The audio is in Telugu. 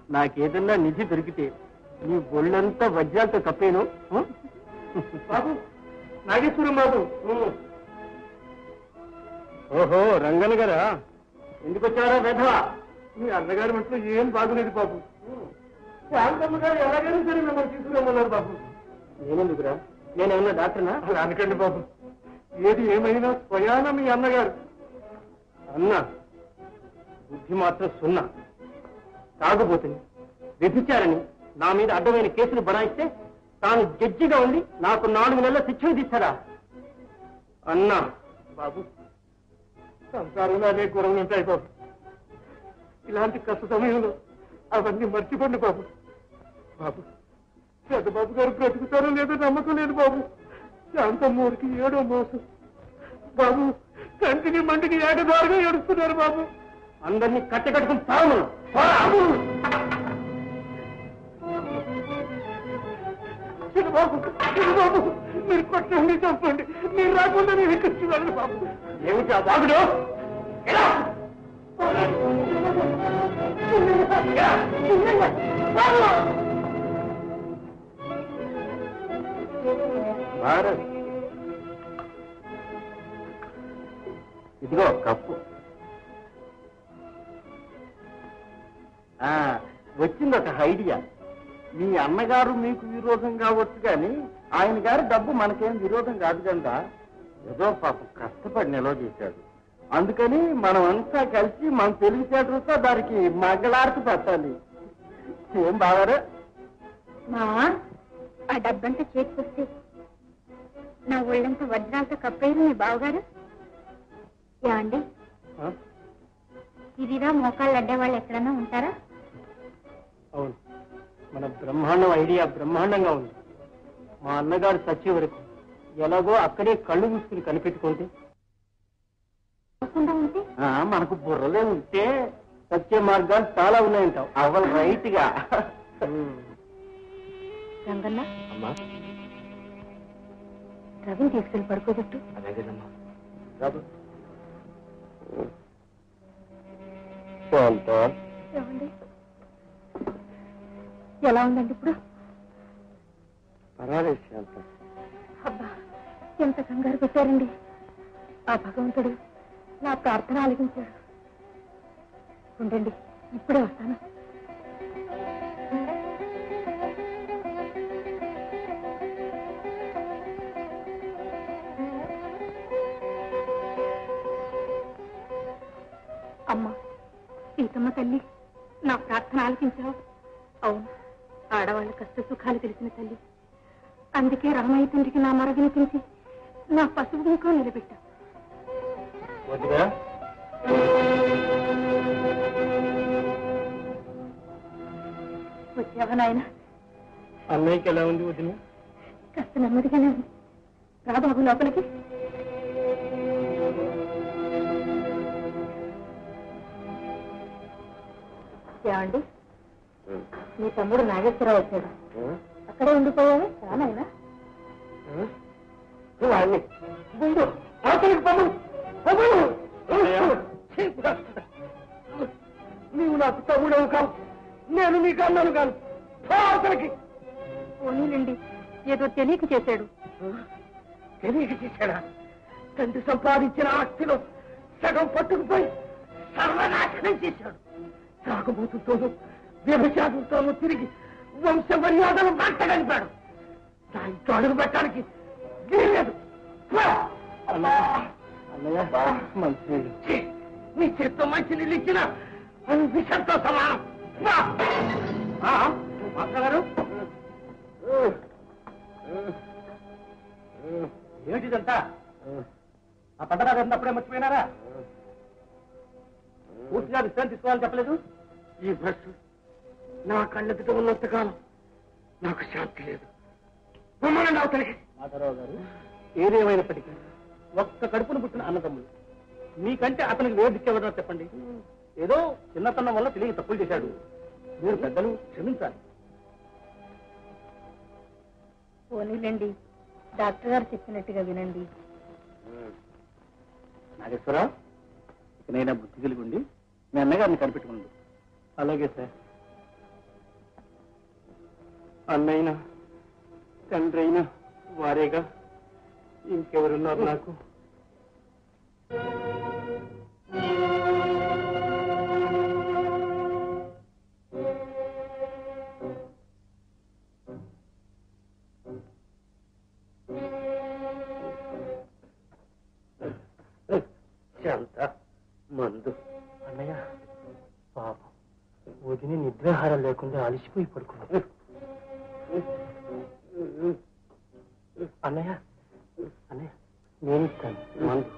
నాకేదన్నా నిధి దొరికితే నీ ఒళ్ళంతా వజ్రాలతో కప్పేను బాబు నాగేశ్వరం బాబు ఓహో రంగన్ గారా ఎందుకు వచ్చారా వెధవ మీ అన్నగారి మట్లో ఏం బాగులేదు బాబు శాంతమ్మ గారు ఎలాగైనా సరే మిమ్మల్ని తీసుకురమ్మన్నారు బాబు ఏమందుకురా నేనేమన్నా డాక్టర్నా అలా అనకండి బాబు ఏది ఏమైనా స్వయాన మీ అన్నగారు అన్న బుద్ధి మాత్రం సున్నా తాగుబోతుంది వ్యభిచారని నా మీద అడ్డమైన కేసులు బనాయిస్తే తాను జడ్జిగా ఉండి నాకు నాలుగు నెలల శిక్ష విధిస్తారా అన్నా బాబు సంసారంలో అనే గొడవలు ఉంటాయి బాబు ఇలాంటి కష్ట సమయంలో అవన్నీ మర్చిపోండి బాబు బాబు పెద్దబాబు గారు బ్రతుకుతారో లేదో నమ్మకం లేదు బాబు శాంతమ్మూరికి ఏడో మోసం బాబు కంటిని మంటికి ఏకదారుగా ఏడుస్తున్నారు బాబు అందరినీ కట్టకట్టుకుని తాము బాబు బాబు మీరు కొట్టండి చంపండి మీరు రాకుండా మీరు ఎక్కొచ్చి వెళ్ళండి బాబు ఏమిటి ఆ బాబుడు ఎలా? భారత్ ఇదిగో కప్పు ఆ, వచ్చింది ఒక ఐడియా మీ అన్నగారు మీకు విరోధం కావచ్చు కానీ ఆయన గారి డబ్బు మనకేం విరోధం కాదు కదా ఏదో పాపం కష్టపడి నిల్వ చేశాడు అందుకని మనం అంతా కలిసి మన తెలివితేటలతో దానికి మగ్గలాడుతూ పెట్టాలి ఏం బాగారు మావా ఆ డబ్బంతా చేతికొస్తే నా ఒళ్ళంతా వజ్రాలతో కప్పేరు మీ బావగారు ఏమండి ఇదిరా మోకాళ్ళు అడ్డే వాళ్ళు ఎక్కడన్నా ఉంటారా అవును మన బ్రహ్మాండం ఐడియా బ్రహ్మాండంగా ఉంది మా అన్నగారు చచ్చే వరకు ఎలాగో అక్కడే కళ్ళు మూసుకుని కనిపెట్టుకుంటే కాకుండా ఉంటే మనకు బుర్రలే ఉంటే సత్య మార్గాలు చాలా ఉన్నాయంటావు అవల్ రైట్ గా రంగన్న అమ్మా రవిని తీసుకెళ్లి పడుకోబెట్టు అదే కదమ్మా రాదు ఏమండి ఎలా ఉందండి ఇప్పుడు పర్వాలేదు శాంత అబ్బా ఎంత కంగారు పెట్టారండి ఆ భగవంతుడు నా ప్రార్థన ఆలకించాడు ఉండండి ఇప్పుడే వస్తాను అమ్మా సీతమ్మ తల్లి నా ప్రార్థన ఆలకించావు అవును ఆడవాళ్ళ కష్ట సుఖాలు తెలిసిన తల్లి అందుకే రామయ్య తండ్రికి నా మర వినిపించి నా పసుపు ముఖం నిలబెట్టా వద్దుగా వచ్చావా నాయన అన్నయ్యకి ఎలా ఉంది వదిన కాస్త నెమ్మదిగానే ఉంది రా బాబు లోపలికి ఏమండి మీ తమ్ముడు నాగేశ్వరరావు వచ్చాడు అక్కడే ఉండిపోయావు రానాయనా వాడిని ముందు అవతలికి పంపు పంపు నీవు నాకు తమ్ముడవు కావు నేను నీకు అన్నాను కాను పో అవతలికి పోనీలండి ఏదో తెలియక చేశాడు తెలియక చేశాడా తండ్రి సంపాదించిన ఆస్తిలో సగం పట్టుకుపోయి సర్వనాశనం చేశాడు తాగుబోతుతోనూ వ్యభిచారంతోనూ తిరిగి వంశ మర్యాదలు మాట్లాడిపాడు నా ఇంట్లో అడుగు పెట్టడానికి వీల్లేదు పో! మంచినీళ్ళు నీ చేత్తో మంచి నీళ్ళు ఇచ్చిన అది విషంతో సమానం పో! మాట్లాడారు ఏమిటిదంతా ఆ పంటదారు అప్పుడే మర్చిపోయినారా పూర్తిగా విశ్రాంతి తీసుకోవాలని చెప్పలేదు ఈ భ్రష్టు నా కళ్ళెదుట ఉన్నంతకాలం నాకు శాంతి లేదు మమ్మల్ని అవతలికి మాధవరావు గారు ఏదేమైనప్పటికీ ఒక్క కడుపును పుట్టిన అన్నదమ్ములు మీకంటే అతనికి వేరు దిక్కెవరో చెప్పండి ఏదో చిన్నతనం వల్ల తెలియక తప్పులు చేశాడు మీరు పెద్దలు క్షమించాలి పోనీలండి డాక్టర్ గారు చెప్పినట్టుగా వినండి నాగేశ్వరరావు ఇకనైనా బుద్ధి కలిగి ఉండి మీ అన్నగారిని కనిపెట్టుకుండు అలాగే సార్ అన్నైనా తండ్రి అయినా వారేగా ఇంకెవరున్నారు నాకు శాంత మందు అన్నయ్య పాపం వదిని నిద్రాహారం లేకుండా అలసిపోయి పడుకున్నాడు అన్నయ్య అన్నయ్య నేను ఇస్తాను మందు